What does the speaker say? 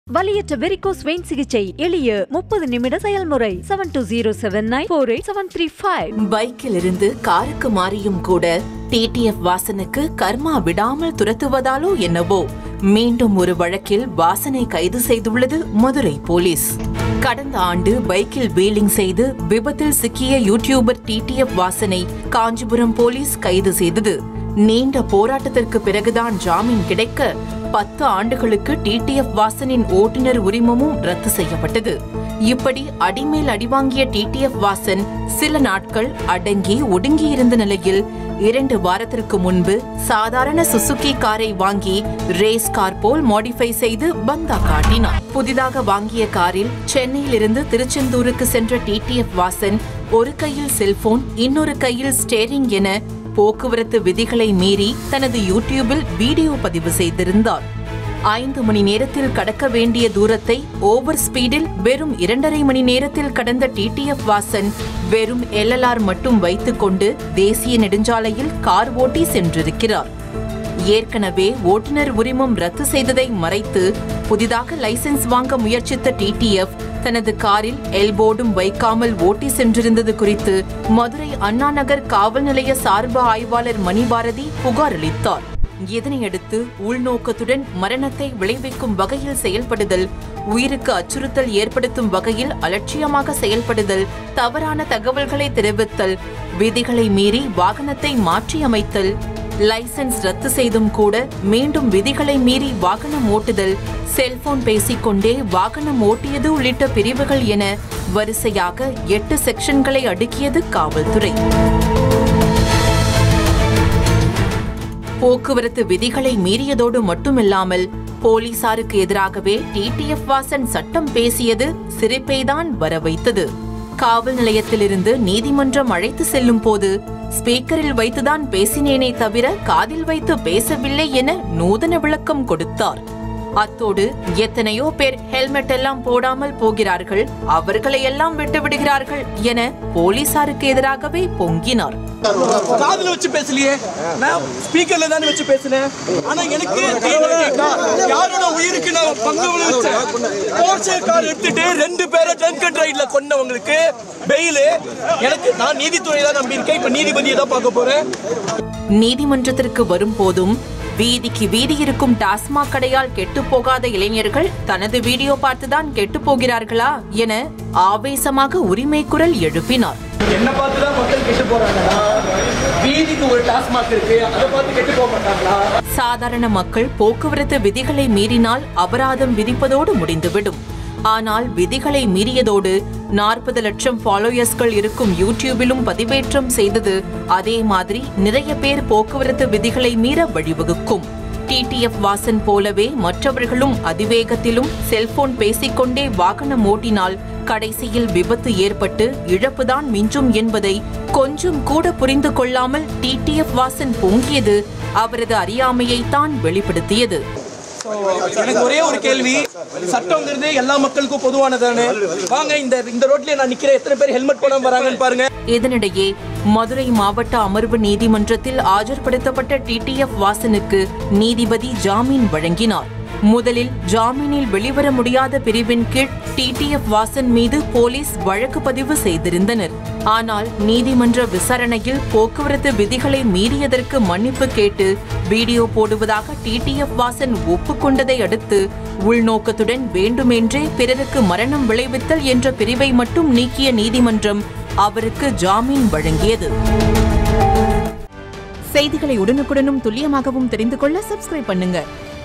வலியற்ற varicose vein சிகிச்சை எளிய முப்பது நிமிட செயல்முறை seven two zero seven nine four eight seven three five பைக்கில் இருந்து காருக்கு மாறியும் கூட டிடிஎஃப் வாசனுக்கு கர்மா விடாமல் துரத்துவதாலோ என்னவோ மீண்டும் ஒரு வழக்கில் வாசனை கைது செய்துள்ளது மதுரை போலீஸ் கடந்த ஆண்டு பைக்கில் வீலிங் செய்து விபத்தில் சிக்கிய யூடியூபர் டிடிஎஃப் வாசனை காஞ்சிபுரம் போலீஸ் கைது செய்தது நீண்ட போராட்டத்திற்கு பிறகுதான் ஜாமீன் கிடைக்க பத்து ஆண்டுகளுக்கு டிடிஎஃப் வாசனின் ஓட்டுநர் உரிமமும் ரத்து செய்யப்பட்டது இப்படி அடிமேல் அடிவாங்கிய டிடிஎஃப் வாசன் சில நாட்கள் அடங்கி ஒடுங்கி இருந்த நிலையில் இரண்டு வாரத்திற்கு முன்பு சாதாரண சுசுகி காரை வாங்கி ரேஸ் கார் போல் மாடிஃபை செய்து பந்தா காட்டினார் புதிதாக வாங்கிய காரில் சென்னையிலிருந்து திருச்செந்தூருக்கு சென்ற டிடிஎஃப் வாசன் ஒரு கையில் செல்போன் இன்னொரு கையில் ஸ்டேரிங் என போக்குவரத்து விதிகளை மீறி தனது யூடியூபில் வீடியோ பதிவு செய்திருந்தார் ஐந்து மணி நேரத்தில் கடக்க வேண்டிய தூரத்தை ஓவர் ஸ்பீடில் வெறும் இரண்டரை மணி நேரத்தில் கடந்த டிடிஎஃப் வாசன் வெறும் எல்எல்ஆர் மட்டும் வைத்துக்கொண்டு தேசிய நெடுஞ்சாலையில் கார் ஓட்டி சென்றிருக்கிறார் ஏற்கனவே ஓட்டுநர் உரிமம் ரத்து செய்ததை மறைத்து புதிதாக லைசென்ஸ் வாங்க முயற்சித்த டிடிஎஃப் தனது காரில் எல்போர்டும் வைக்காமல் ஓட்டி சென்றிருந்தது குறித்து மதுரை அண்ணா நகர் காவல் நிலைய சார்பு ஆய்வாளர் மணிபாரதி புகார் அளித்தார் இதனையடுத்து உள்நோக்கத்துடன் மரணத்தை விளைவிக்கும் வகையில் செயல்படுதல் உயிருக்கு அச்சுறுத்தல் ஏற்படுத்தும் வகையில் அலட்சியமாக செயல்படுதல் தவறான தகவல்களை தெரிவித்தல் விதிகளை மீறி வாகனத்தை மாற்றியமைத்தல் லைசென்ஸ் ரத்து செய்தும் கூட மீண்டும் விதிகளை மீறி வாகனம் ஓட்டுதல் செல்போன் பேசிக்கொண்டே வாகனம் ஓட்டியது உள்ளிட்ட பிரிவுகள் என வரிசையாக எட்டு செக்ஷன்களை அடுக்கியது காவல்துறை போக்குவரத்து விதிகளை மீறியதோடு மட்டுமில்லாமல் போலீசாருக்கு எதிராகவே டிடிஎஃப் வாசன் சட்டம் பேசியது சிரிப்பைதான் வர வைத்தது காவல் நிலையத்திலிருந்து நீதிமன்றம் அழைத்து செல்லும் போது ஸ்பீக்கரில் வைத்துதான் பேசினேனே தவிர காதில் வைத்து பேசவில்லை என நூதன விளக்கம் கொடுத்தார் அத்தோடு எத்தனையோ பேர் ஹெல்மெட் எல்லாம் போடாமல் போகிறார்கள் அவர்களை எல்லாம் விட்டு விடுகிறார்கள் என போலீசாருக்கு எதிராகவே பொங்கினார் காதுல வச்சு பேசலையே நான் ஸ்பீக்கர்ல தானே வச்சு பேசினேன் ஆனா எனக்கு யாரோட உயிருக்கு நான் பங்கு விளைவிச்சேன் போர்ச்சே கார் எடுத்துட்டு ரெண்டு பேரை ட்ரங்க் அண்ட் ரைட்ல கொன்னவங்களுக்கு பெயில் எனக்கு நான் நீதித்துறை தான் நம்பியிருக்கேன் இப்ப நீதிபதியை தான் பார்க்க போறேன் நீதிமன்றத்திற்கு வரும்போதும் வீதிக்கு வீதி இருக்கும் டாஸ்மாக் கடையால் கெட்டு போகாத இளைஞர்கள் தனது வீடியோ பார்த்துதான் கெட்டு போகிறார்களா என ஆவேசமாக உரிமை குரல் எழுப்பினார் என்ன பார்த்து தான் மக்கள் கெட்டு போறாங்களா வீதிக்கு ஒரு டாஸ்மாக் இருக்கு அதை பார்த்து கெட்டு போக மாட்டாங்களா சாதாரண மக்கள் போக்குவரத்து விதிகளை மீறினால் அபராதம் விதிப்பதோடு முடிந்துவிடும் ஆனால் விதிகளை மீறியதோடு நாற்பது லட்சம் ஃபாலோயர்ஸ்கள் இருக்கும் யூடியூபிலும் பதிவேற்றம் செய்தது அதே மாதிரி நிறைய பேர் போக்குவரத்து விதிகளை மீற வழிவகுக்கும் டிடிஎஃப் வாசன் போலவே மற்றவர்களும் அதிவேகத்திலும் செல்போன் பேசிக்கொண்டே வாகனம் ஓட்டினால் கடைசியில் விபத்து ஏற்பட்டு இழப்புதான் மிஞ்சும் என்பதை கொஞ்சம் கூட புரிந்து கொள்ளாமல் டிடிஎஃப் வாசன் பொங்கியது அவரது அறியாமையைத்தான் வெளிப்படுத்தியது எனக்கு ஒரே ஒரு கேள்வி சட்டம்ங்கிறது எல்லா மக்களுக்கும் பொதுவானதானே வாங்க இந்த இந்த ரோட்லயே நான் நிக்கிறேன் எத்தனை பேர் ஹெல்மெட் போடாம வராங்கன்னு பாருங்க இதனிடையே மதுரை மாவட்ட அமர்வு நீதிமன்றத்தில் ஆஜர்படுத்தப்பட்ட டிடிஎஃப் வாசனுக்கு நீதிபதி ஜாமீன் வழங்கினார் முதலில் ஜாமீனில் வெளிவர முடியாத பிரிவின் கீழ் டிடிஎஃப் வாசன் மீது போலீஸ் வழக்கு பதிவு செய்திருந்தனர் ஆனால் நீதிமன்ற விசாரணையில் போக்குவரத்து விதிகளை மீறியதற்கு மன்னிப்பு கேட்டு வீடியோ போடுவதாக டிடிஎஃப் வாசன் ஒப்புக்கொண்டதை அடுத்து உள்நோக்கத்துடன் வேண்டுமென்றே பிறருக்கு மரணம் விளைவித்தல் என்ற பிரிவை மட்டும் நீக்கிய நீதிமன்றம் அவருக்கு ஜாமீன் வழங்கியது செய்திகளை உடனுக்குடனும் துல்லியமாகவும் தெரிந்து கொள்ள சப்ஸ்கிரைப் பண்ணுங்க